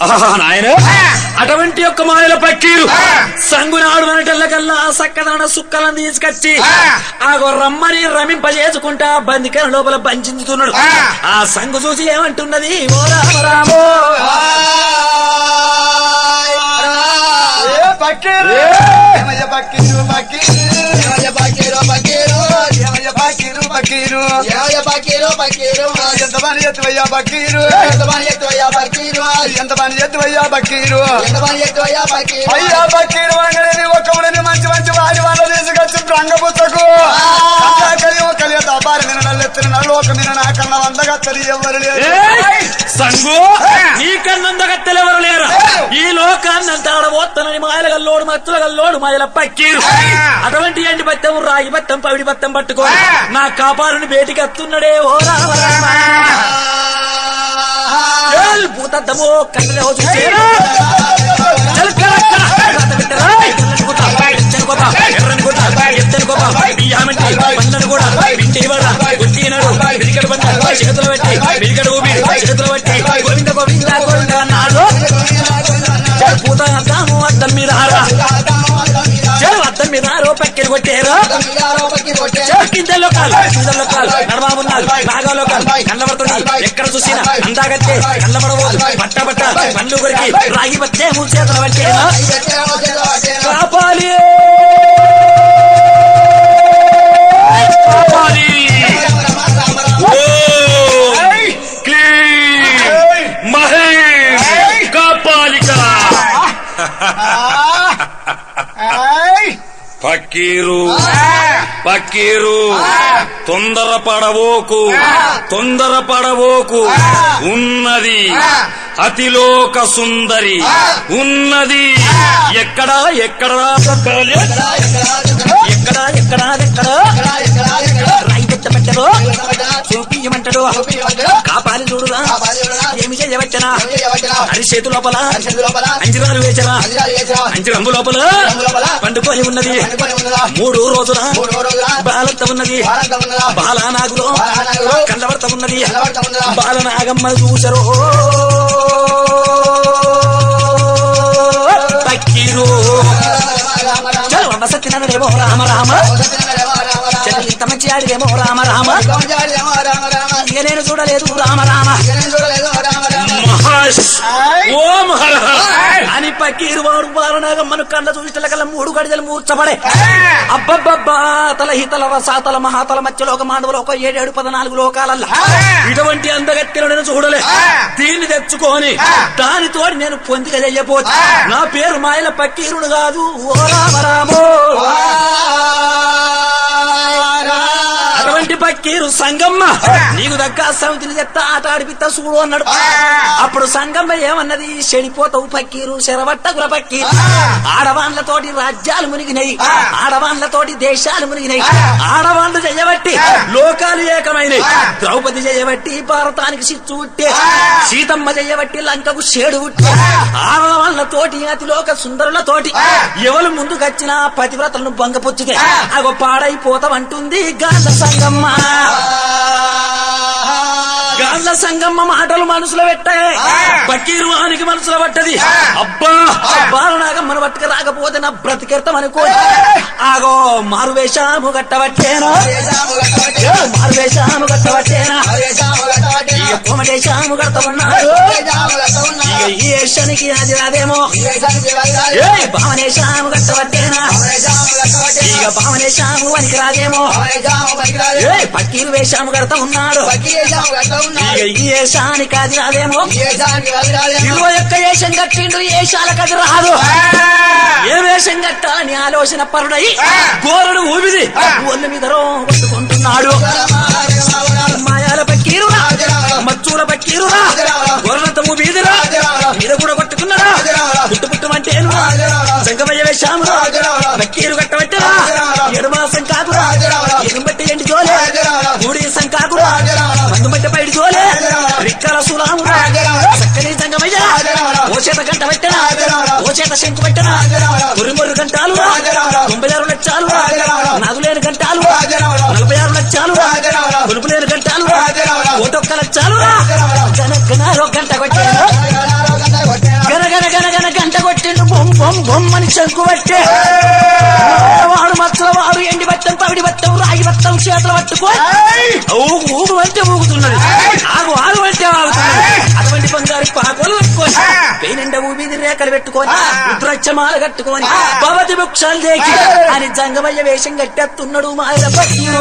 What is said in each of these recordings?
ఆహా, నాయన అటువంటి యొక్క మాయల పక్కీరు సంగునాడు అనటల్లకల్లా సక్కదన సుక్కలను తీసుకొచ్చి ఆ రమ్మని రమింపజేసుకుంటా బందికర లోపల బంధించుతున్నాడు ఆ సంగు చూసి ఏమంటున్నది ఓ రామ రామో ఏ పక్కీరు ఏమయ్య పక్కీరు పక్కీరు ఏమయ్య పక్కీరు పక్కీరు ఏమయ్య పక్కీరు పక్కీరు ఏమయ్య పక్కీరు పక్కీరు ఎంత పని ఎత్తువయ్యా పక్కీరు ఎంత పని ఎత్తువయ్యా పక్కీరు ఎంత పని ఎత్తువయ్యా పక్కీరు ఎంత పని ఎత్తువయ్యా పక్కీరు అయ్యా పక్కీరు వంగలేని ఒక్కముడిని మంచి మంచి వాడి వాళ్ళ తీసుకొచ్చి రంగపుచ్చకు కలిగి కలియ తపారి నిన్న నల్లెత్తిన నల్లోక నిన్న నా కన్న వందగా తెలియ ఎవరు లేరు ఏయ్! సంగు నీకన్నందగత్తెలెవరు లేరు ఈ లోకాన్ని అంతా ఆడబోత్తనని మాయల గల్లోడు మత్తుల గల్లోడు మాయల పక్కీరు అటువంటి ఎండి బత్తం రాగి బత్తం పవిడి బత్తం పట్టుకో నా కాపాడుని బేటికి అత్తున్నాడే ఓ రామ రామ. ఏల్ భూతద్దమో కన్నె హో చూసేరా చల్ కర కర రాత బిడ్డరా ఎర్రని గుట్ట ఎచ్చని గొప్ప ఎర్రని గుట్ట ఎత్తని గొప్ప బియ్యామంటి పండ్లను కూడా పిండి ఇవ్వడ గుట్టినడు బిరికడు బండ చేతులు పెట్టి బిరికడు ఊపి చేతులు పెట్టి గోవింద గోవింద గోవింద అన్నాడు చల్ పూత అద్దాము అద్దం మీద హారా చల్ అద్దం మీద రో పక్కెలు కొట్టేరా కిందలో కాలు కిందలో కాలు నడమామున్నాడు నాగాలో కాలు కళ్ళబడుతుంది ఎక్కడ చూసినా అందాగత్తే కళ్ళబడబోదు పట్ట పట్ట పండ్లు కొరికి రాగి వచ్చే మూడు చేతుల పట్టేనా కాపాలి కాపాలి ఓం క్లీం మహేష్ కాపాలిక పక్కీరు పక్కీరు తొందర పడవోకు తొందర పడవోకు ఉన్నది అతిలోక సుందరి ఉన్నది ఎక్కడా ఎక్కడా ఎక్కడా ఎక్కడా ఎక్కడా రాయి పెట్ట పెట్టరు చూపించమంటాడు కాపాలి చూడురా ఏమి చేయవచ్చనా అరి చేతు లోపల అంజరాలు వేచరా అంజరంబు లోపల పండుకొని ఉన్నది మూడు రోజుల బాలంత ఉన్నది బాలానాగులో కళ్ళవర్త ఉన్నది బాలనాగమ్మ చూసరు పక్కీరు చలో అమ్మ సత్యనారాయణేమో రామ రామ చలో ఇంత మంచి ఆడిదేమో రామ రామ ఇక నేను చూడలేదు రామ రామ మహర్ష్ ఓం హర హర అని పక్కీరు వాడు బాలనాగమ్మను కళ్ళ చూసిన కల్లా మూడు గడిజలు మూర్చబడే అబ్బబ్బబ్బా తల హితల రసాతల మహాతల మధ్యలోక మాండవులు ఒక ఏడేడు పదనాలుగు లోకాలల్లా ఇటువంటి అందగత్తెలు నేను చూడలే దీన్ని తెచ్చుకొని దానితో నేను పొందిక చెయ్యపోతే నా పేరు మాయల పక్కీరుడు కాదు ఓ రామరామో అటువంటి పక్కీరు సంగమ్మ నీకు దగ్గర సమితిని తెత్త ఆట ఆడిపిత్త చూడు అన్నాడు అప్పుడు సంగమ్మ ఏమన్నది చెడిపోతావు పక్కీరు శరవట్టకుల పక్కీరు ఆడవాన్లతోటి రాజ్యాలు మునిగినాయి ఆడవాన్లతోటి దేశాలు మునిగినాయి ఆడవాళ్లు చేయబట్టి లోకాలు ఏకమైనవి ద్రౌపది చేయబట్టి భారతానికి సిచ్చు ఉట్టే సీతమ్మ చేయబట్టి లంకకు షేడు ఉట్టే ఆడవాళ్లతోటి అతిలోక సుందరులతోటి ఎవరు ముందుకొచ్చిన పతివ్రతలను బొంగపుచ్చుతే అగో పాడైపోతామంటుంది గాంధ సంగమ్మ గాంధ సంగమ్మ మాటలు మనసులో పెట్టాయి పకీరు వానికి మనసులో పట్టది అబ్బా బాలనాగమ్మను పట్టుక రాకపోతే నా బ్రతికెడతామనుకో ఆగో మారు వేషాము గట్టబట్టేనా ఏ, మారు వేషాము గట్టబట్టేనా ఇక కోమటేశాము కడతామన్నాడు ఇక ఈ వేషానికి అది రాదేమో ఏ భావనేశాము కట్టబట్టేనా ఇక భావనేశాము వనికి రాదేమో ఏ పక్కీరు వేషాము కడతా ఉన్నాడు ఇక ఈ వేషానికి అది రాదేమో ఇరవై ఒక్క వేషం కట్టిండు వేషాలకు అది రాదు ఏ వేషం కట్టాలని ఆలోచన పరుడై గోరడు ఊపిది ఒళ్ళు మీద రో పట్టుకుంటున్నాడు మాయాల పక్కీరురా మచ్చూల పక్కీరురా గొర్రెంత ఊపిదిరా మీద కూడా కొట్టుకున్నారా పుట్టు పుట్టుమంటే సంగమయ్య వేషామురా పక్కీరు కట్టబట్టరా ఏడు మాసం కాకురా ఎదురు బట్టి ఎండి జోలే మూడీసం కాకురా మందు బట్టి బయట జోలే రిక్కల సులామురా చక్కని సంగమయ్య ఓ చేత గంట పెట్టరా ఓ చేత శంకు పెట్టరా మురి మురి గంటాలు తొంభై ఆరు లక్షాలు నాదు లేని గంటాలు నలభై ఆరు లక్షాలు కొలుపు లేని గంటాలు ఓటొక్క లక్షాలు జనక్కనారో గంట కొట్టారు బొమ్ బొమ్మని శంకు పట్టే వాడు మచ్చల వాడు ఎండి బట్టం పవిడి బట్టం రాగి బట్టం చేతులు పట్టుకొని ఊగు ఊగు అంటే ఊగుతున్నది ఆగు ఆగు అంటే ఆగుతున్నది అటువంటి బంగారు పాకోలు పట్టుకొని పేనిండ ఊబిది రేఖలు పెట్టుకొని రుద్రచ్చమాల కట్టుకొని భవతి వృక్షాలు దేకి అని జంగమయ్య వేషం కట్టేస్తున్నాడు మాయల పట్టిరు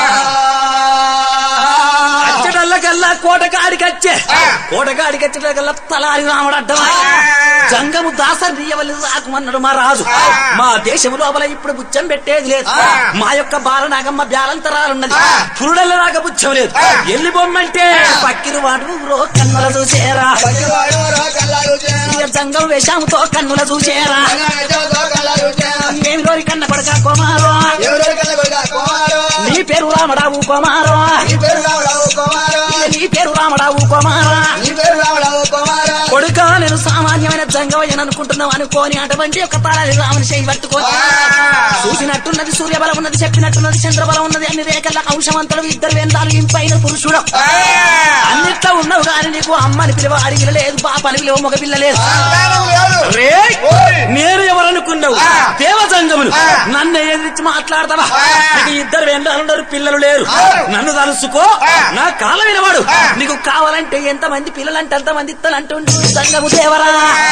అచ్చటల్లకల్లా కోటకాడికచ్చే కోటకాడికచ్చటకల్లా తలారి రాముడు అడ్డమా జంగము దాసరి నీయవల్లి సాకుమన్నాడు మా రాజు మా దేశము లోపల ఇప్పుడు బుచ్చం పెట్టేది లేదు మా యొక్క బాలనాగమ్మ బ్యాలంతరాలున్నది పురుడల్ల నాగ బుచ్చం లేదు ఎల్లి బొమ్మంటే పక్కిరు వాడు రో కన్నుల చూసేరా పసివాడు రో కళ్ళారు చేను. ఇక జంగం వేషంతో కన్నుల చూసేరా రంగనాయకుడు రో కళ్ళారు చేను. ఏమి లోరి కన్న కొడక కుమారు ఎవరో కళ్ళ కొడుకా కుమారు. నీ పేరు రామడావు కుమారు నీ పేరు రాముడావు కుమారు. నీ పేరు రామడావు కుమారా నీ పేరు రాముడావు కుమారు. కొడుక నేను సామాన్యమైన జంగవయ్యను అనుకుంటున్నావు అనుకోని అటువంటి ఒక తలారి రాముని చేయి పట్టుకొని చూసినట్టున్నది సూర్యబలం ఉన్నది చెప్పినట్టున్నది చంద్రబలం ఉన్నది అన్ని రేఖల అంశవంతుడు ఇద్దరు వేందాలు ఇంపైన పురుషుడు అన్నిట్లో ఉన్నావు కానీ నీకు అమ్మని పిలువ అడిగిన లేదు పాపని పిలువ మగ పిల్ల లేదు సంతానం లేదు. రే ఓయ్. నేను ఎవరనుకున్నావు దేవజంగములు నన్ను ఎదిరించి మాట్లాడతావా నీకు ఇద్దరు వెండాలున్నారు పిల్లలు లేరు నన్ను తలుసుకో నా కాల వినవాడు నీకు కావాలంటే ఎంత మంది పిల్లలంటే అంత మంది ఇత్తలు అంటుండు సంగము దేవరా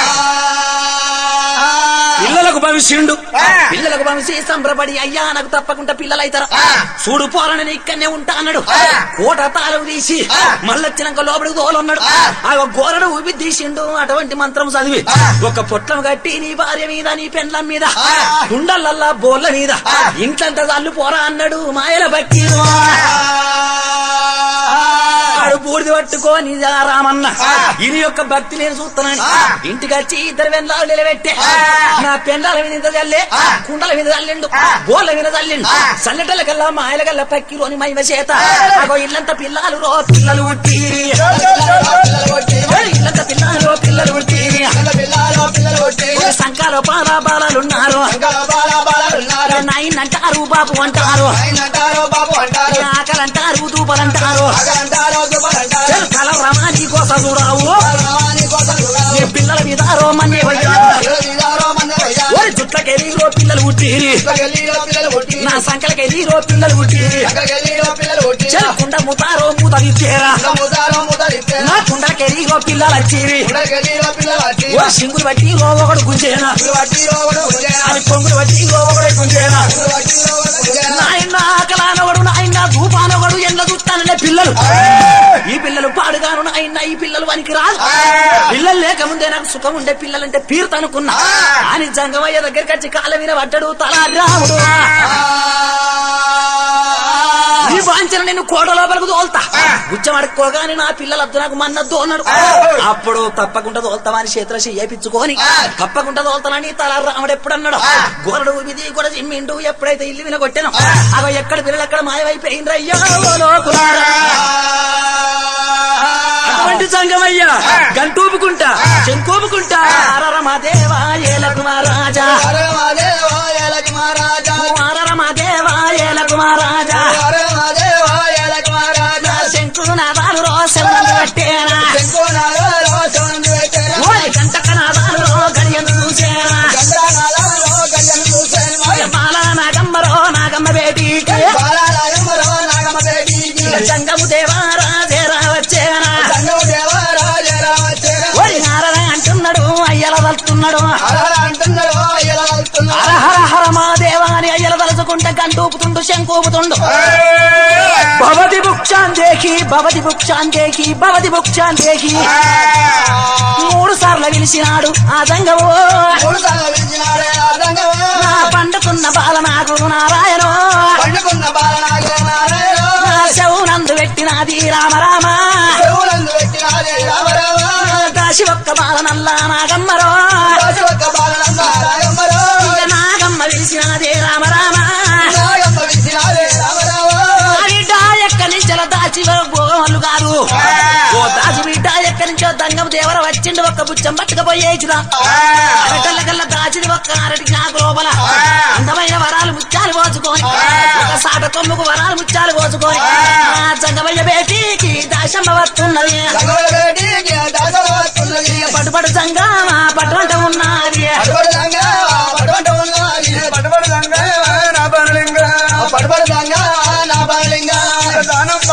పిల్లలకు భవిష్యుండు పిల్లలకు భవిష్య సంబరపడి అయ్యా నాకు తప్పకుండా పిల్లలు అవుతారు చూడు పోరని నేను ఇక్కడనే ఉంటా అన్నాడు కోట తాళం తీసి మళ్ళొచ్చినాక లోపలికి తోలన్నాడు ఆ గోరడు ఊపి తీసిండు అటువంటి మంత్రం చదివి ఒక పొట్లం కట్టి నీ భార్య మీద నీ పెండ్లం మీద కుండలల్లా బోర్ల మీద ఇంట్లంతా చల్లు పోరా అన్నాడు మాయల బట్టి ఆడు బూడిది పట్టుకోని రామన్న ఇది యొక్క భక్తి నేను చూస్తున్నాను ఇంటికి వచ్చి ఇద్దరు వెండాలు నిలబెట్టే నా పెండాల మీద ఇంత చల్లే కుండల మీద చల్లిండు బోర్ల మీద చల్లిండు చల్లటల కల్లా మాయల కల్లా పక్కిలోని మైమ చేత అగో ఇల్లంత పిల్లలు రో పిల్లలు ఉట్టి పిల్లలు కొట్టి. ఇల్లంత పిల్లలు రో పిల్లలు ఉట్టి పిల్ల పిల్లాలో పిల్లలు కొట్టి. సంకాల బాలా బాలాలున్నారు సంగమ బాల బాలలున్నారు. నాయన్ అంటారు బాబు అంటారు ఆయన అంటారు బాబు అంటారు ఆకలంటారు దూపలంటారు అగలంటారు దుబ్బలంటారు కల రమాని కోసం చూడవు రామాని కోసం చూడాలి. నీ పిల్లల మీద రోమన్య పిల్లలు వీడారో మన్న వయ్యారు. ఓరి జుట్లకెళ్ళిరో పిల్లలు పుట్టిరి గల్లీలో పిల్లలు కొట్టి. నా సంకలకెళ్ళిరో పిల్లలు పుట్టిరి గల్లీలో పిల్లలు కొట్టి. చెలకుండ ముతారో మూత విచ్చేరా ముదారో ముదరిస్తే. నా కుండకెళ్ళిరో పిల్లలు వచ్చిరి గల్లీలో పిల్లలు వచ్చి. ఓ సింగులు బట్టి రో ఒకడు గుంజేనా వడ్డీలో ఒకడు ఉంచేనా. అది కొంగులు బట్టి రో ఒకడు గుంజేనా వడ్డీలో ఒకడు ఉంచేనా. నాయన ఆకలానవడు నాయన ధూపానవడు ఎండ చూస్తాననే పిల్లలు ఈ పిల్లలు పాడుగాను నాయన ఈ పిల్లలు వానికి రాదు పిల్లలు లేకముందే నాకు సుఖం ఉండే పిల్లలంటే పీరుత అనుకున్నా అని జంగమయ్య దగ్గరికి వచ్చి కాళ్ళ మీద పడ్డాడు తలా రాముడు ఈ వాంచన నేను కోట లోపలకు తోల్తా ఉచ్చం అడుక్కోగానే నా పిల్లలు అద్దు నాకు మన్నద్దు అన్నాడు అప్పుడు తప్పకుండా తోల్తామని చేతుల చేయించుకొని తప్పకుండా తోల్తానని తల రాముడు ఎప్పుడు అన్నాడు గోరడు విధి కూడా చిమ్మిండు ఎప్పుడైతే ఇల్లు విన కొట్టాను అగో ఎక్కడ పిల్లలు ఎక్కడ మాయమైపోయింది అయ్యా ఓ లోకులారా. అటువంటి సంగమయ్య గంటూపుకుంటా చెంకోపుకుంటా అరరమదేవా ఏలకు మహారాజా హరే మహాదేవా ఏలకి మహారాజా. అరరమదేవా ఏలకు మహారాజా హరే మహాదేవా ఏలకి మహారాజా. శంకుడు నాదాలు రోసం కట్టేనా శంకునాథుడు రోషం పెట్టెను. ఓయ్ గంటక నాదాలు గడియను చూసేనా గంగానాథుడు గజను చూసెను. మాలా నాగమ్మరో నాగమ్మ బేటీకి బాలరాజమ్మరో నాగమ్మ బేటీకి. జంగము దేవారా చేరా వచ్చేనా సంగము దేవరాజరా వచ్చెను. ఓయ్ నారద అంటున్నాడు అయ్యల తలుతున్నాడు అలల అంటున్నాడు, ఇలా వెళ్తున్నాడు. హర హర మా దేవాని అయ్యల తలుచుకుంటే గంటూపుతుండు శంకూపుతుండు భవతి భుక్షాన్ దేఖి భవతి భుక్షాన్ దేఖి భవతి భుక్షాన్ దేఖి మూడు సార్లు పిలిచినాడు ఆ జంగము మూడు సార్లు పిలిచినాడే ఆ సంగము. నా పండుకున్న బాల నాకు నారాయణ పండుకున్న బాలనాగే నారాయణ. నా శవునందు పెట్టినది రామ రామ చెవులందు పెట్టినాడే రామరామ. దాసి ఒక్క బాల నల్ల నాగమ్మరో రాజు ఒక్క బాలనమ్మ రాగమ్మరో. ఇక నాగమ్మ పిలిచినది రామ రామ నాగమ్మ పిలిచినాడే రామరామ. ఆ బిడ్డ ఎక్కడి నుంచో దాచి గోగమల్లు కాదు ఓ దాచి బిడ్డ ఎక్కడి నుంచో దంగం దేవర వచ్చిండు ఒక్క బుచ్చం పట్టుకపోయేచురా అరటల్ల కల్లా దాచిది ఒక్క అరటి నాకు లోపల అందమైన వరాలు ముత్యాలు పోచుకొని ఒక సాట కొమ్ముకు వరాలు ముత్యాలు పోచుకొని ఆ జంగమయ్య బేటీకి దాశమ్మ వస్తున్నది సంగముల బేటీకి దాసలు వస్తున్నది. పట్టుపడు జంగమా పట్టుమంట ఉన్నది అటువంటి సంగమ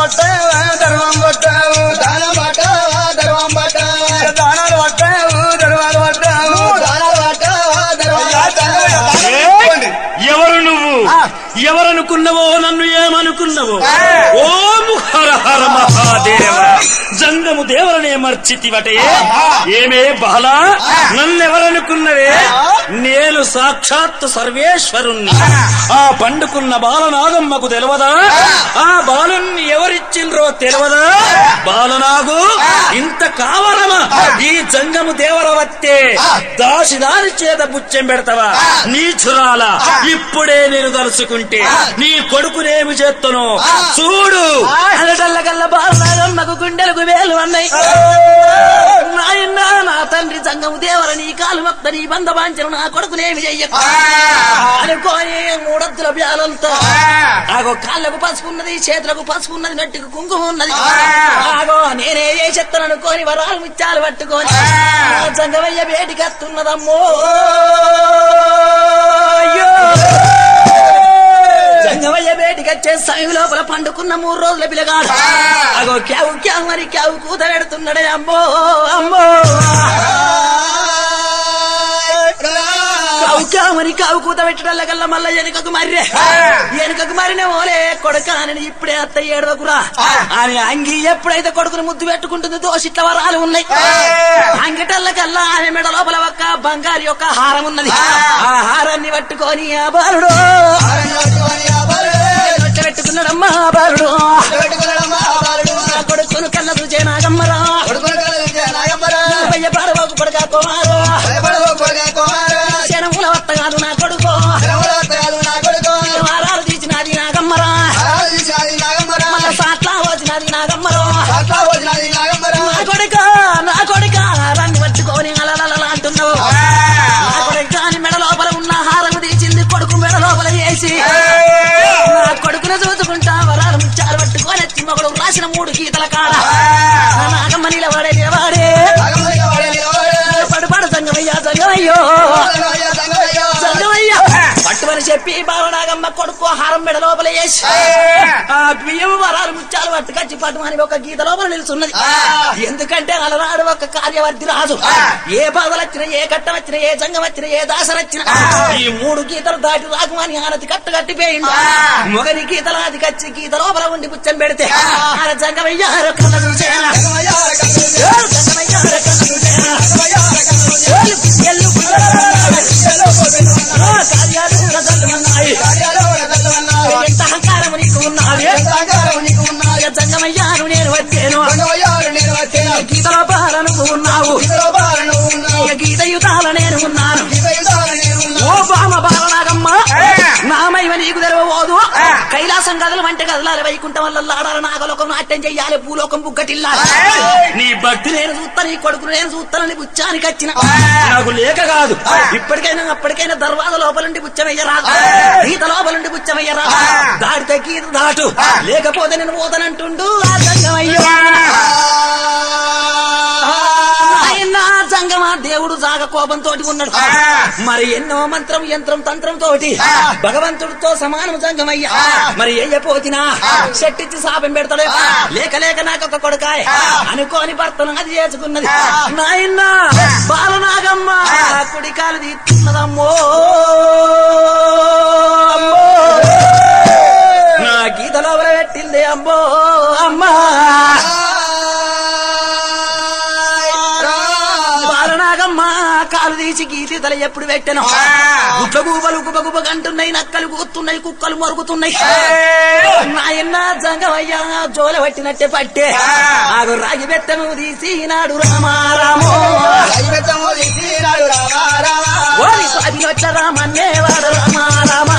పట్టావు ధర్మం పట్టావు దానం పట్టావా ధర్మం పట్టావు దానాలు పట్టావు ధర్మాలు పట్టావు దానాలు పట్టావా ధర్మాలు ఏ? ఎవరు నువ్వు ఎవరనుకున్నావో నన్ను ఏమనుకున్నావో ఓం హర హర మహాదేవ జంగము దేవరనే మర్చితివటే ఏమే బాల నన్నెవరనుకున్నవే నేను సాక్షాత్ సర్వేశ్వరుణ్ణి ఆ పండుకున్న బాలనాగమ్మకు తెలియదా ఆ బాలుణ్ణి ఎవరిచ్చిండ్రో తెలియదా బాలనాగు ఇంత కావరమా ఈ జంగము దేవర వత్తే దాసిదాని చేత బుచ్చం పెడతావా నీచురాల ఇప్పుడే నేను తలుచుకుంటే నీ కొడుకునేమి చేత్తను చూడు అలటల్లకల్ల బాలనాగమ్మకు గుండెలకు వేలు అన్నాయి నాయనా నా తండ్రి జంగము దేవర నీ కాలు మొక్క నీ బంధ బాంచను నా కొడుకునేమి చెయ్యకు అనుకోని మూడొద్దుల బ్యాలంతో ఆగో కాళ్ళకు పసుపున్నది చేతులకు పసుపున్నది నట్టుకు కుంకుమ ఉన్నది ఆగో నేనే చేసేస్తాను అనుకోని వరాలు ముత్యాలు పట్టుకొని నా జంగమయ్య వేడికి వస్తున్నదమ్మో అయ్యో జంగమయ్య వేడికి వచ్చే సమయం లోపల పండుకున్న మూడు రోజుల పిల్లగాడు అగో క్యావు క్యావు మరి క్యావు కూత పెడుతున్నాడే అమ్మో అమ్మో కావు కావు మరి కావు కూత పెట్టడం కల్లా మళ్ళా వెనుకకు మర్రే వెనుకకు మరిన ఓలే కొడుక అని ఇప్పుడే అత్త ఏడవకురా అని అంగి ఎప్పుడైతే కొడుకుని ముద్దు పెట్టుకుంటుంది దోషిట్ల వరాలు ఉన్నాయి అంగిటల్ల కల్లా ఆమె మెడ లోపల ఒక్క బంగారు యొక్క హారం ఉన్నది ఆ హారాన్ని పట్టుకొని ఆ బాలుడు నొచ్చ పెట్టుకున్నాడమ్మా ఆ బాలుడు ఆ కొడుకును కన్న చూచే నాగమ్మరా భయ్య పాడవకు కొడుక కుమారు శనముల వత్త కాదు నా కొడుకు వారాలు తీసినది నాగమ్మరా మళ్ళా సాట్లా వచ్చినది నాగమ్మరా నా కొడుక నా కొడుక రాన్ని పట్టుకొని అలలల అంటున్నావు నా కొడుక అని మెడ లోపల ఉన్న హారము తీసింది కొడుకు మెడ లోపల వేసి నా కొడుకును చూసుకుంటా వరాలు ముచ్చారు పట్టుకొని వచ్చి మగడు రాసిన మూడు గీతల కాడ నా నాగమ్మ నిలబడే నిలబడే పడు పడు సంగమయ్యా సంగమయ్యో సంగమయ్యా పట్టుమని చెప్పి బాలనాగమ్మ కొడుకు హారం మెడ లోపల వేసి ఆ బియ్యం వరాలు ముత్యాలు పట్టుకొచ్చి పట్టుమని ఒక గీత లోపల నిలుచున్నది ఎందుకంటే అలనాడు ఒక కార్యవర్తి రాజు ఏ బాధలు వచ్చినా ఏ కట్టం వచ్చినా ఏ జంగం వచ్చినా ఏ దాసరు వచ్చినా ఈ మూడు గీతలు దాటి రాకుమని ఆనతి కట్టు కట్టిపోయింది మొగని గీతలు అది కచ్చి గీత లోపల ఉండి పుచ్చం పెడితే ఆయన జంగమయ్యారు కళ్ళ చూసేనా జంగమయ్యారు కళ్ళ చూసేనా ఎల్లు కార్యాలు రజల్లున్నాయి ఎంత అహంకారము నీకు ఉన్నది జంగమయ్యాను నేను వచ్చాను గీతలో పాలను ఉన్నావు గీత యుతాల నేను ఉన్నాను ఓ బామ బాలనాగమ్మ నామయ్య నీకు తెలవబోదు కైలాసం గదలు వంట గదలాలి వైకుంఠం వల్ల లాడాలి నాగలోకం నాట్యం చెయ్యాలి భూలోకం బుగ్గటిల్లాలి నీ భక్తి నేను చూస్తాను నీ కొడుకును నేను చూస్తానని బుచ్చానికి వచ్చిన నాకు లేక కాదు ఇప్పటికైనా అప్పటికైనా దర్వాజ లోపలుండి బుచ్చమయ్యరాదు గీత లోపలుండి బుచ్చమయ్యరాదు దాటితే గీత దాటు లేకపోతే నేను పోతానంటుండు ఆ జంగమయ్య ఆయన జంగమా దేవుడు జాగ కోపంతో ఉన్నాడు మరి ఎన్నో మంత్రం యంత్రం తంత్రం తోటి భగవంతుడితో సమానం జంగమయ్యా మరి ఎయ్యపోతినా చెట్టిచ్చి శాపం పెడతాడు లేక లేక నాకు ఒక కొడుకాయ అనుకోని భర్తను అది చేసుకున్నది నాయన బాలనాగమ్మ కుడి కాలు తీస్తున్నదమ్మో అమ్మో. నా గీతలో పెట్టింది అమ్మో అమ్మా బాలనాగమ్మ కాలు తీసి గీతి తల ఎప్పుడు పెట్టను గుట్ల గూబలు గుబ గుబ కంటున్నాయి నక్కలు కూతున్నాయి కుక్కలు మరుగుతున్నాయి నాయన్న జంగమయ్యా జోల పట్టినట్టే పట్టే ఆగు రాగి బెత్తము తీసి నాడు రామారామో ఓరి స్వామి వచ్చ రామన్నే వాడు రామారామా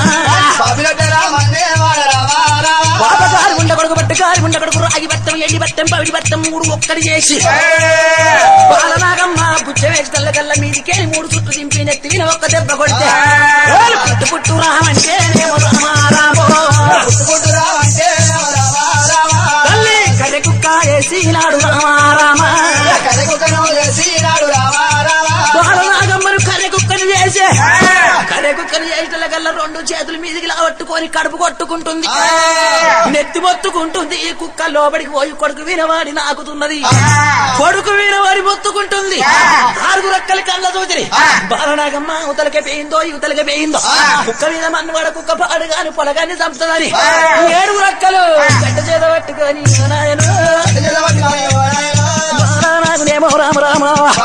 బాబగారు ఉండ కొడుకు బట్టగారు ఉండ కొడుకు రాగి బట్టం ఎండి బట్టం పవిడి బట్టం మూడు ఒక్కడి చేసి బాలనాగమ్మ బుచ్చ వేసి తల్లకల్ల మీదికే మూడు చుట్టూ దింపి నెత్తిన ఒక్క దెబ్బ కొడితే ఓలు పుట్టు పుట్టు రామంటే నేమో రామారామో తల్లి కర్రె కుక్క వేసి నాడు రామారామ బాలనాగమ్మను కర్రె కుక్కను చేసే కర్రె కుక్కను చేసిన కల్లా రెండు చేతులు మీదికి పట్టుకొని కడుపు కొట్టుకుంటుంది నెత్తి మొత్తుకుంటుంది ఈ కుక్క లోపలికి పోయి కొడుకు వినవాడి నాకుతున్నది కొడుకు వినవాడి మొత్తుకుంటుంది ఆరుగు రక్కల కళ్ళ చూచిరి బాలనాగమ్మ ఉతలకే పోయిందో యువతలకే పోయిందో కుక్క మీద మన్నవాడ కుక్క పాడుగాని పొలగాని చంపుతుందని ఏడుగు రక్కలు గడ్డ చేత పట్టుకొని నాయను బాలనాగునేమో రామ రామ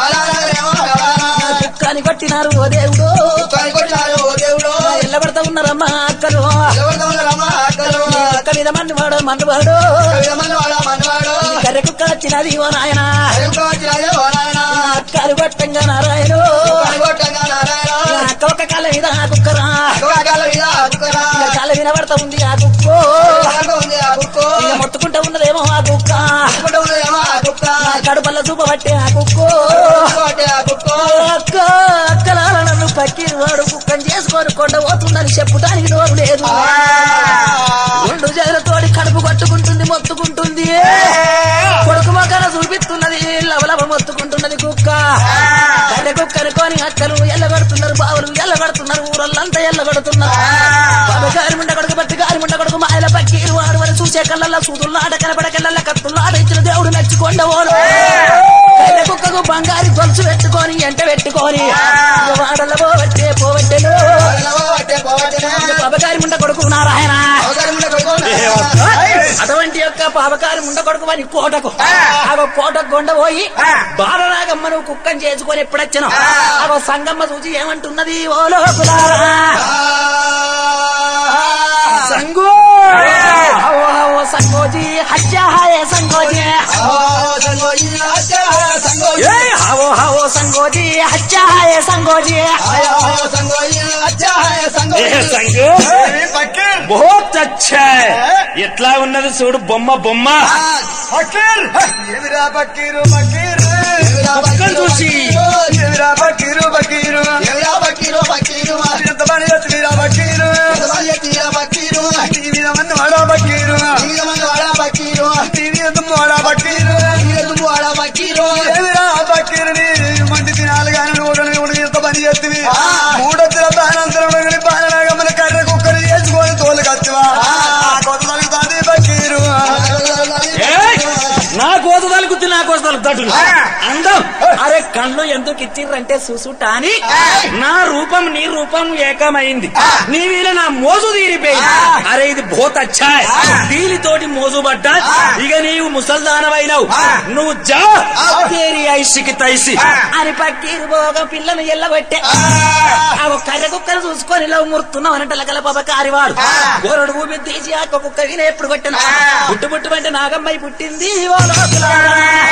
కుక్కని కొట్టినారు ఓ దేవుడు ఎల్లబడతా ఉన్నారమ్మా అక్కలు కుక్క మీద మన్నవాడు మన్నవాడు కర్రె కుక్క వచ్చినది ఓ నాయన అక్కలు కొట్టంగా నారాయణ అక్క ఒక కాళ్ళ మీద ఆ కుక్కరా ఇక కాళ్ళ వినబడతా ఉంది ఆ కుక్కో ఇక మొత్తుకుంటా ఉన్నదేమో ఆ కుక్క కడుపల్ల చూపబట్టే ఆ కుక్కో అక్క అక్కలాల నన్ను పక్కిరు వాడు కుక్కని చేసుకొని కొండ పోతుందని చెప్పుటానికి నోరు లేదు రెండు చేతులతోడి కడుపు కొట్టుకుంటుంది మొత్తుకుంటుంది కొడుకు మొక్కన చూపిస్తున్నది లవలవ మొత్తుకుంటున్నది కుక్క కర్రె కుక్కని కొని అక్కలు ఎల్లగడుతున్నారు బావులు ఎల్లగడుతున్నారు ఊరల్లంతా ఎల్లగడుతున్నారు బాబు గారి ముండ కొడుకు బట్టి గారి ముండ కొడుకు మాయల పక్కి వాడు వరి చూసే కళ్ళల్లో సూదుల్లాట కనబడకెళ్ళ కత్తుల్లాట ఇచ్చిన దేవుడు మెచ్చుకొండవోను కర్రె కుక్కకు బంగారు గొలుసు పెట్టుకొని ఎంట పెట్టుకొని వాడల పోవట్టే పోవట్టెను బాబగారి ముండ కొడుకు నారాయణ అటువంటి యొక్క పాపకారి ముండ కొడుకు అని కోటకు ఆ కోటకు కొండ పోయి బాలరాగమ్మ నువ్వు కుక్కని చేసుకొని ఎప్పుడొచ్చాను ఆ సంగమ్మ చూసి ఏమంటున్నది ఓ లోకులారా సంగో అవో అవో సంగోజీ హత్య హాయే సంగోజీ ఏ హావో హావో సంగోజీ హత్య హాయే సంగోజీ బహుత్ అచ్చా ఎట్లా ఉన్నది చూడు బొమ్మ బొమ్మ ఎవిరా బకీరు బకీరు కుక్కను చూసి. ఎవిరా బకీరు బకీరు ఎంత పని వచ్చిరా బకీరు టీవీ మంది వాడా బకీరు టీవీ ఎందుకు వాడా బకీరు ఎవిరా బకీరు మంటి తినాలి కానీ నువ్వు ఎంత పని చేస్తుంది మూడొత్తుల బాణంతరం బాణనాగమ్మని కర్ర కుక్కని చేసుకొని తోలు కచ్చివా కొత్త తలుగుతాది బకీరు ఏయ్! నా కోతదాలు గుర్తు నా కోతదాలు దట్టులు అందం అరే కళ్ళు ఎందుకు ఇచ్చిర్రంటే చూసుటాని నా రూపం నీ రూపం ఏకమైంది నీ వీళ్ళ నా మోజు తీరిపోయింది అరే ఇది బోత్ అచ్చా దీనితోటి మోజు పడ్డా ఇక నీవు ముసల్దానమైనవు నువ్వు జా తేరి ఐసికి తైసి అని పక్కీరు పోగా పిల్లను ఎల్లగొట్టే ఆ కర్ర కుక్కను చూసుకొని ఇలా మురుతున్నావు అనంటే లగల పాప కారివాడు గోరడు ఊపి తీసి ఆ కుక్క విన ఎప్పుడు కొట్టిన పుట్టు పుట్టు అంటే నాగమ్మాయి పుట్టింది ఓ లోకులారా.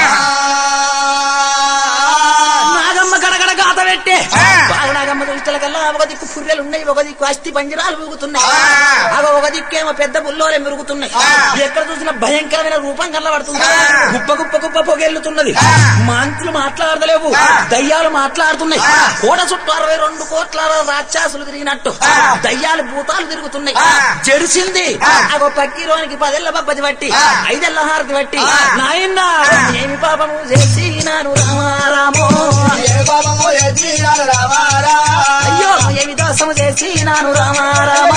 నాగమ్మ గడగడ గాత పెట్టే బాగా నాగమ్మ దృష్టిల కల్లా ఒక దిక్కు పుర్రెలు ఉన్నాయి ఒక దిక్కు అస్థి పంజరాలు ఊగుతున్నాయి అగ ఒక దిక్కేమో పెద్ద బుల్లోలే మెరుగుతున్నాయి ఎక్కడ చూసినా భయంకరమైన రూపం కనబడుతుంది గుప్ప గుప్ప గుప్ప పొగెళ్తున్నది మంత్రులు మాట్లాడలేవు దయ్యాలు మాట్లాడుతున్నాయి కోట చుట్టూ అరవై రెండు కోట్ల రాక్షసులు తిరిగినట్టు దయ్యాలు భూతాలు తిరుగుతున్నాయి జడిసింది అగో పక్కీరోనికి పదేళ్ల బబ్బది బట్టి ఐదేళ్ల హారతి బట్టి నాయన ఏమి పాపము చేసి నాను రామారామో అయ్యో ఏమి దోషము చేసి నాను రామారామా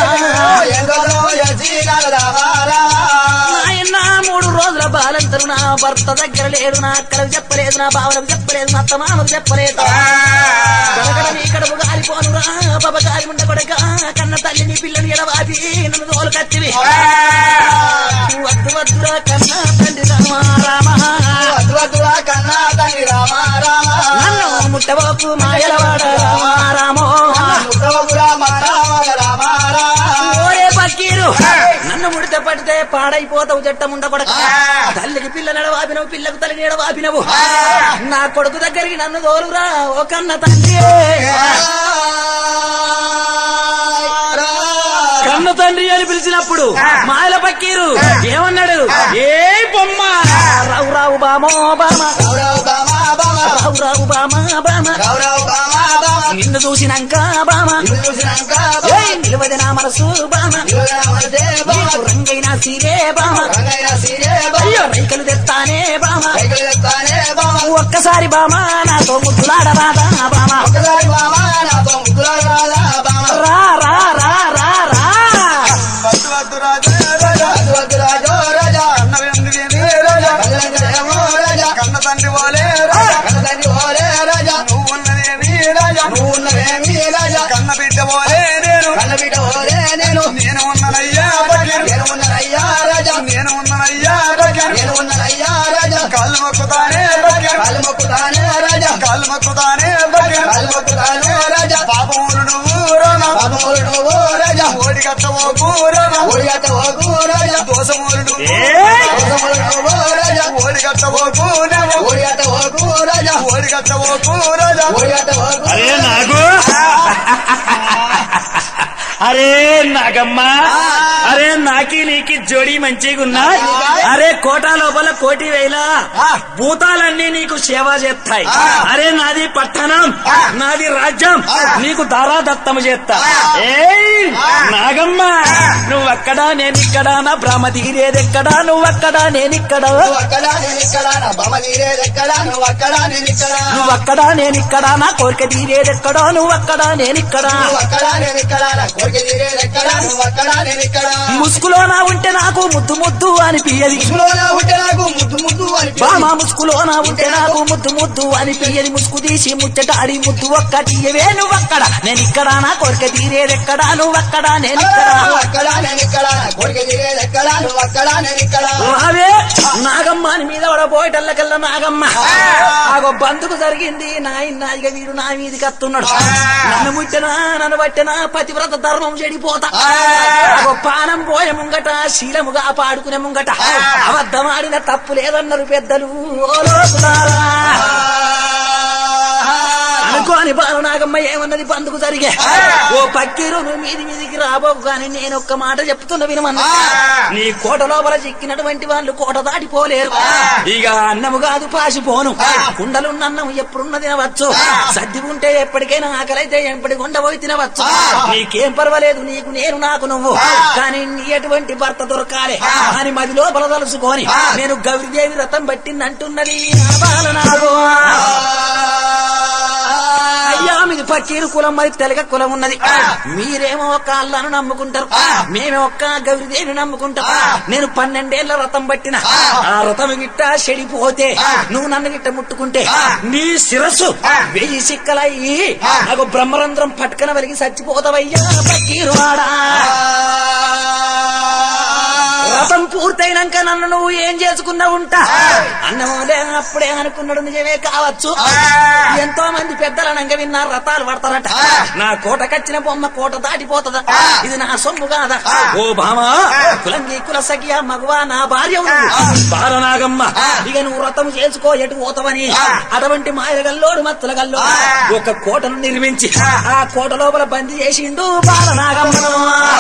నాయన మూడు రోజుల బాలంతరు నా భర్త దగ్గర లేడు నా అక్కలకు చెప్పలేదు నా బావలకు చెప్పలేదు నా అత్తమామకు చెప్పలేదు కడగడ నీ కడుపు గాలిపోను రా పాప గాలి ఉండ కొడక కన్న తల్లి నీ పిల్లని ఎడవాపి నన్ను తోలు కత్తివి వద్దు వద్దురా కన్న తండ్రి రామ రామ నన్ను ముట్టవకు మాయలవాడ రామ రామో ఓరే పక్కీరు నన్ను ముడితే పడితే పాడైపోతావు జట్టం ఉండకొడక తల్లికి పిల్ల నడవాపినవు పిల్లకు తల్లి నడవాపినవు నా కొడుకు దగ్గరికి నన్ను తోలురా ఓ కన్న తండ్రి కన్న తండ్రి అని పిలిచినప్పుడు మాయల పక్కీరు ఏమన్నాడు ఏ బొమ్మ రావు రావు బామో బామ రావు రావు బామ బామ నిన్ను చూసినాక బామ ఏయ్ నిలవది నా మనసు బామ నీకు రంగైన సీరే బామ అయ్యో రైకలు తెస్తానే బామ ఒక్కసారి బామ నాతో ముద్దులాడరాదా బామ రా రా రా రా కన్న బిడ్డ పోలే నేను కన్నబిడ్డ ఓరే నేను నేను ఉన్నానయ్యా బకీరు నేను ఉన్నానయ్యా రాజా నేను ఉన్నానయ్యా బకీరు నేను ఉన్నానయ్యా రాజా కాళ్ళు మొక్కుతానే బకీరు కాలు మొక్కుతానే రాజా కాళ్ళు మొక్కుతానే బకీరు కాలు మొక్కుతానే రాజా పాపములు నువ్వు రామా పాపములు నువ్వు రాజా ఓడి కట్టవోకు రామా ఓడిగట్ట ఓకు రాజా దోషములు నువ్వు ఏయ్! దోషములు నువ్వు రాజా ఓడి కట్టవోకు నేమో ఓడిగట్ట ఓకు రాజా ఓడి కట్టవోకు రాజా ఓడిగట్ట ఓకు అరే నాగు అరే నాగమ్మా అరే నాకి నీకి జోడి మంచిగున్నా అరే కోట లోపల కోటి వేల భూతాలన్నీ నీకు సేవ చేస్తాయి అరే నాది పట్టణం నాది రాజ్యం నీకు దారాదత్తము చేస్తా ఏయ్ నాగమ్మ నువ్వక్కడా నేనిక్కడా నా భ్రమ తీరేదెక్కడా నువ్వక్కడా నేనిక్కడా నువ్వు అక్కడ నేను ఇక్కడ నా బొమ్మ తీరేది ఎక్కడ నువ్వు అక్కడ నేను ఇక్కడ నువ్వక్కడా నేనిక్కడా నా కోరిక తీరేదెక్కడా నువ్వక్కడా నేనిక్కడా నువ్వు అక్కడ నేను ఇక్కడ నా కోరిక తీరేది ఎక్కడ నువ్వు అక్కడ నేను ఇక్కడ ముసుగులోన ఉంటే నాకు ముద్దు ముద్దు అనిపించది ముసుగులోన ఉంటే నాకు ముద్దు ముద్దు అని బామా ముసుగులోన ఉంటే నాకు ముద్దు ముద్దు అనిపించది ముసుగు తీసి ముచ్చటాడి ముద్దు ఒక్కటి ఇవే నువ్వక్కడ నేను ఇక్కడ నా కోరిక తీరేదెక్కడా నువ్వక్కడా నేనిక్కడా నువ్వు అక్కడ నేను ఇక్కడ నా కోరిక తీరేది ఎక్కడ నువ్వు అక్కడ నేను ఇక్కడ రావే నాగమ్మ అని మీద పడబోయేటల్లకల్లా నాగమ్మ ఆగో బందుకు జరిగింది నాయన ఇక వీడు నా మీదికి వస్తున్నాడు నన్ను ముట్టినా నన్ను పట్టినా పతివ్రత ధర్మం చెడిపోతా ఆగో పానం పోయే ముంగట శీలముగా పాడుకునే ముంగట అబద్ధమాడిన తప్పు లేదన్నారు పెద్దలు ఓ లోకులారా. అనుకోని బాలు నాగమ్మ ఏమన్నది బందుకు జరిగే ఓ పక్కీరు నువ్వు మీది మీదికి రాబోకు కానీ నేను ఒక్క మాట చెప్తున్నా వినమన్నా నీ కోట లోపల చిక్కినటువంటి వాళ్ళు కోట దాటిపోలేరు ఇక అన్నము కాదు పాసిపోను కుండలున్న అన్నం ఎప్పుడున్న తినవచ్చు సర్ది ఉంటే ఎప్పటికైనా ఆకలైతే ఎప్పటికి ఉండబోయి తినవచ్చు నీకేం పర్వాలేదు నీకు నేను నాకు నువ్వు కానీ నీ ఎటువంటి భర్త దొరకాలి అని మది లోపల తలుసుకొని నేను గౌరీదేవి రథం పట్టిందంటున్నది నా బాలనాగు అయ్యా మీది పక్కీరు కులం మరి తెలగ కులం ఉన్నది మీరేమో ఒక అల్లాను నమ్ముకుంటారు మేమే ఒక్క గౌరిదేవిని నమ్ముకుంటాం నేను పన్నెండేళ్ల రథం పట్టిన ఆ రథం గిట్ట చెడిపోతే నువ్వు నన్ను గిట్ట ముట్టుకుంటే నీ శిరస్సు వెయ్యి సిక్కలయ్యి నాకు బ్రహ్మరంధ్రం పట్టుకన వెలిగి చచ్చిపోతావయ్యా పక్కీరు వాడా రథం పూర్తయినాక నన్ను నువ్వు ఏం చేసుకున్నా ఉంటా అన్నమోలే అప్పుడే అనుకున్నాడు నిజమే కావచ్చు ఎంతో మంది పెద్దలు అనంగా విన్నారు రథాలు పడతారట నా కోట కచ్చిన బొమ్మ కోట దాటిపోతుందా ఇది నా సొమ్ము కాదా ఓ భామా కులంగి కుల సఖియ మగవా నా భార్య ఉంది బాలనాగమ్మ ఇక నువ్వు రథం చేసుకో ఎటు పోతావని అటువంటి మాయగల్లోడు మత్తుల గల్లో ఒక కోటను నిర్మించి ఆ కోట లోపల బందీ చేసిండు బాలనాగమ్మను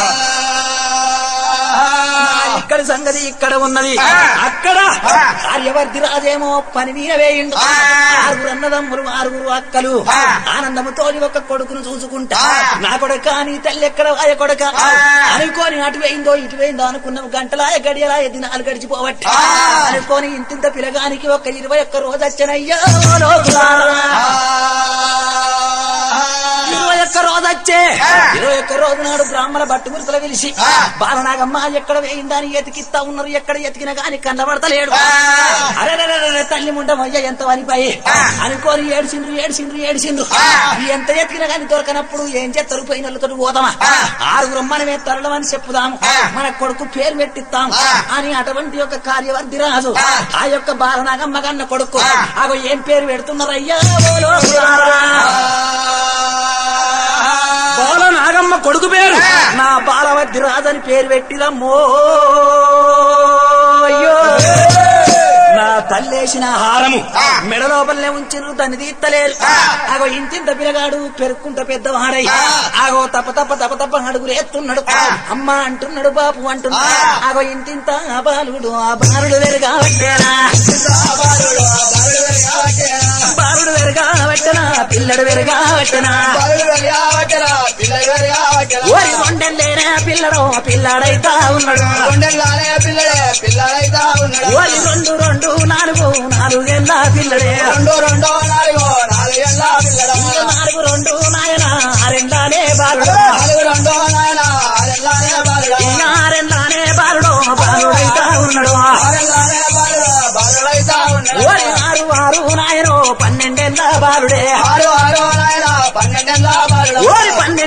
ఇక్కడ సంగతి ఇక్కడ ఉన్నది అక్కడ కార్యవర్ధి రాజేమో పని మీద వేయిండు ఆరుగురు అన్నదమ్ములు ఆరుగురు అక్కలు ఆనందముతో ఒక కొడుకును చూసుకుంటా నా కొడుక నీ తల్లి ఎక్కడ ఆయ కొడుక అనుకోని అటు వేయిందో ఇటు వేయిందో అనుకున్నాం గంటలాయ గడియలాయ దినాలు గడిచిపోవట్టి అనుకోని ఇంతింత పిలగానికి ఒక ఇరవై ఒక్క రోజు వచ్చనయ్యా ఇరవై ఒక్క రోజు వచ్చే ఇరవై ఒక్క రోజు నాడు బ్రాహ్మణ బట్టు మురుకులు పిలిచి బాలనాగమ్మ ఎక్కడ వేయిందని ఎతికిస్తా ఉన్నారు ఎక్కడ ఎతికినా గాని కన్నబడతలేడు అరే తల్లి ముండమయ్య ఎంత వనిపాయి అనుకోని ఏడిసిండ్రు ఏడిసిండ్రు ఏడిసిండ్రు ఎంత ఎతికినా గాని దొరకనప్పుడు ఏం చేస్తారు పోయినతో పోదామా ఆరుగురు మనమే తరలమని చెప్పుదాము మన కొడుకు పేరు పెట్టిస్తాం అని అటువంటి యొక్క కార్యవర్ధి రాజు ఆ యొక్క బాలనాగమ్మ కన్న కొడుకు అగో ఏం పేరు పెడుతున్నారయ్యా ఓ లోకులారా. బాల నాగమ్మ కొడుకు పేరు నా బాలవద్ది రాజని పేరు పెట్టిదమ్మో అయ్యో నా తల్లేసిన హారము మెడ లోపలనే ఉంచిరు దాన్ని తీత్తలేరు ఆగో ఇంతింత పిల్లగాడు పెరుక్కుంట పెద్దవాడై ఆగో తప్ప తప్ప తప్ప తప్ప అడుగులు ఎత్తున్నాడు అమ్మ అంటున్నాడు బాపు అంటున్నాడు ఆగో ఇంతింత ఆ బాలుడు ఆ బాలుడు వెరుగా పెట్టేనా బాలుడు వెరుగా పెట్టనా పిల్లడు వెరుగా పెట్టనా ఓరి వండలేనా పిల్లడు పిల్లాడైతా ఉన్నాడు ఓరి రెండు రెండు నాలుగు నాలుగేళ్ళ పిల్లడే ఇక నాలుగు రెండు నాయన ఆరెండానే బాలుడు ఇక ఆరెండానే బాలుడు బాలుడైతా ఉన్నాడు ఓరి ఆరు ఆరు నాయనో పన్నెండేళ్ళ బాలుడే ఓరి పన్నెండు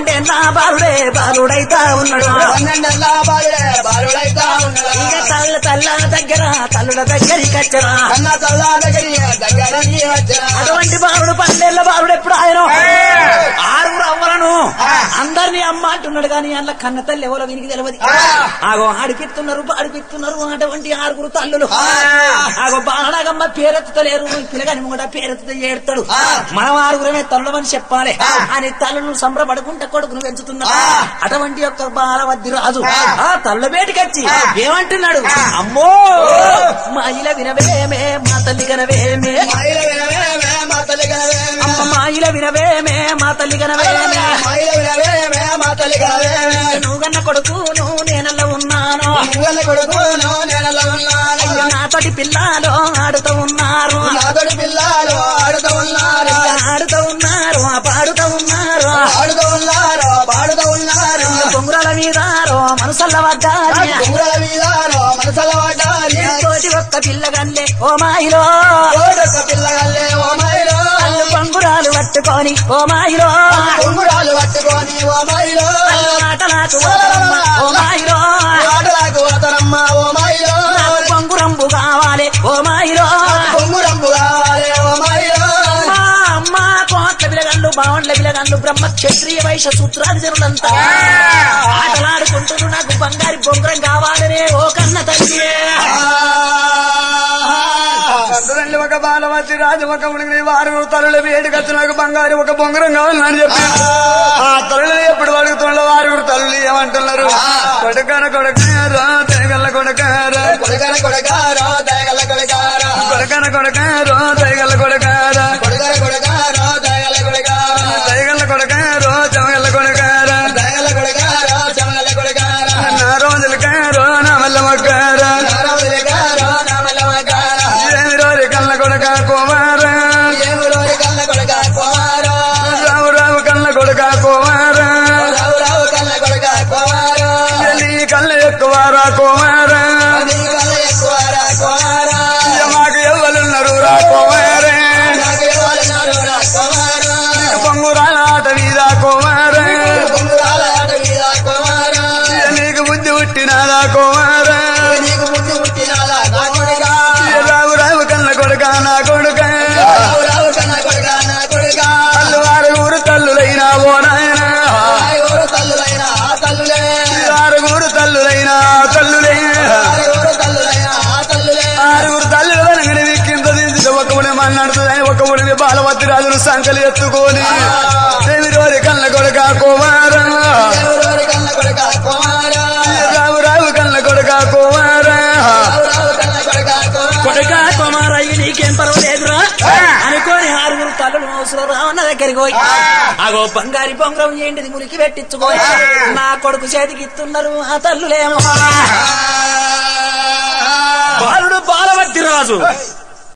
బాలుడే బాలుడైతా ఉన్నాడు పన్నెండేళ్ళ బాలుడే బాలుడైతా ఉన్నాడు ఇక తల్ల తల్ల దగ్గర తల్లుల దగ్గరికి వచ్చరా కన్న తల్ల దగ్గరి దగ్గరికి వచ్చిన అటువంటి బాలుడు పన్నెళ్ళ బాలుడు ఎప్పుడు ఆయన ఆరుగురు అవ్వలను అందరినీ అమ్మ అంటున్నాడు కానీ అందులో కన్న తల్లి ఎవరో వీనికి తెలియదు ఆగో ఆడిపిస్తున్నారు పాడిపిస్తున్నారు అటువంటి ఆరుగురు తల్లులు ఆగో బాలనాగమ్మ పేరెత్తుతలేరు పిల్లగాని కూడా పేరెత్తుత ఏడతాడు మనం ఆరుగురమే తల్లుమని చెప్పాలి అని తల్లును సంబరపడుకుంటే కొడుకును పెంచుతున్నారు అటువంటి యొక్క బాలవద్ది రాజు ఆ తల్ల బేటికొచ్చి ఏమంటున్నాడు అమ్మో మా ఇల వినవేమే మా తల్లి గనవేమే మైల వినవేమే మా తల్లి గనవేమే అమ్మ మా ఇల వినవేమే మా తల్లి గనవేమే మైల వినవేమే మా తల్లి గనవేమే నువ్వు గన్న కొడుకు నువ్వు నేనల్ల ఉన్నాను నువ్వెల్ల కొడుకును నేనలా ఉన్నాను అయ్యో నాతోటి పిల్లలు ఆడుతూ ఉన్నారు నాతోటి పిల్లలు ఆడుతూ ఉన్నారు ఆడుతూ ఉన్నారు ఆ పాడుతూ ఉన్నారు ఆడుతూ ఉన్నారు పాడుతూ ఉన్నారు బొంగురాల మీద మనసల్ల వద్దాలి కుంగుల వీరాలు మనసల వాడాలి తోటి ఒక్క పిల్లగల్లే ఓ మాయిలో కోడొక్క పిల్లగల్లే ఓ మైలో అల్లు బొంగురాలు పట్టుకొని ఓ మాయిలో కుంగురాలు పట్టుకొని ఓ మైలో అల్లు ఆటలాకు వదలమ్మ, ఓ మాయిలో ఆటలాకు వతనమ్మ ఓ మైలో నాకు బొంగురంబు కావాలి ఓ మాయిలో కుంగురంబు కావాలి ఓ మైలో అమ్మా, అమ్మా కోట్ల పిలగండ్లు బావండ్ల పిలగండ్లు బ్రహ్మ క్షత్రియ వైశ్య సూత్రాది జనులంతా ఆటలాడుకుంటున్నారు నాకు బంగారి బొంగరం కావాలనే ఓ కన్న తల్లి అందులో ఒక బాలవతి రాజు ఒక ఉడికి వారు తరుల వేడికచ్చు నాకు బంగారు ఒక బొంగరం కావాలని చెప్పి ఆ తరులు ఎప్పుడు అడుగుతున్న వారు తల్లి ఏమంటున్నారు కొడుకన కొడకారా తెగల కొడకారా కొడుకన కొడకారా తెగల కొడకారా కొడుకన కొడకారా తెగల కొడకారా కొడుకన కొడకారా తెగల కొడకారా తెగల కొడకారా చెమగల కొడకారా తెగల కొడకారా చెమగల కొడకారా నా రోజుల కారో నా వల్ల మగ్గారా నా రోజుల కారో నా వల్ల మగ్గారా ఏమి రోజు కళ్ళ కొడక కుమారా ఏమి రోజు కళ్ళ కొడక కుమారా రావు రావు కళ్ళ కొడక కుమారా రావు రావు కళ్ళ కొడక కుమారా నీ కళ్ళ ఎక్కువారా కుమారా నీ కళ్ళ ఎక్కువారా కుమారా మాకు ఎవరున్నారు రా కుమారే నాకు ఎవరున్నారు రా కుమారా పొంగురాల ఆట మీద కుమారా పొంగురాల ఆట మీద కుమారా నీకు బుద్ధి పుట్టినాదా కుమారా నీకు బుద్ధి పుట్టినాదా నా కొడుక రావు రావు కన్న కొడుక నా కొడుక రావు రావు కన్న కొడుక నా కొడుక తల్లు వారు ఊరు తల్లులైనా ఓ నాయన ఊరు తల్లులైనా ఆ తల్లులే ఆరుగురు తల్లులైనా ఆ తల్లులే ఆరుగురు తల్లులైనా ఆ తల్లులే ఆరుగురు తల్లులు వెనకని కింద దించి ఒక ఉడి మన్నాడుతుంది ఒక ఉడిని బాలవతి రాజును సంకలి ఎత్తుకొని దేవిరోరి కళ్ళ కొడుక కుమారా కళ్ళ కొడుక కుమారా రావు రావు కళ్ళ కొడుక కుమారా కొడుక కుమారయ్య నీకేం పర్వాలేదురా అనుకోని ఆరుగురు తల్లులు అవసరం రావన్న దగ్గరికి పోయి అగో బంగారి బొంగరం ఏంటిది మురికి పెట్టించుకోయి నా కొడుకు చేతికి ఇస్తున్నారు ఆ తల్లులేమో బాలుడు బాలవద్ది రాజు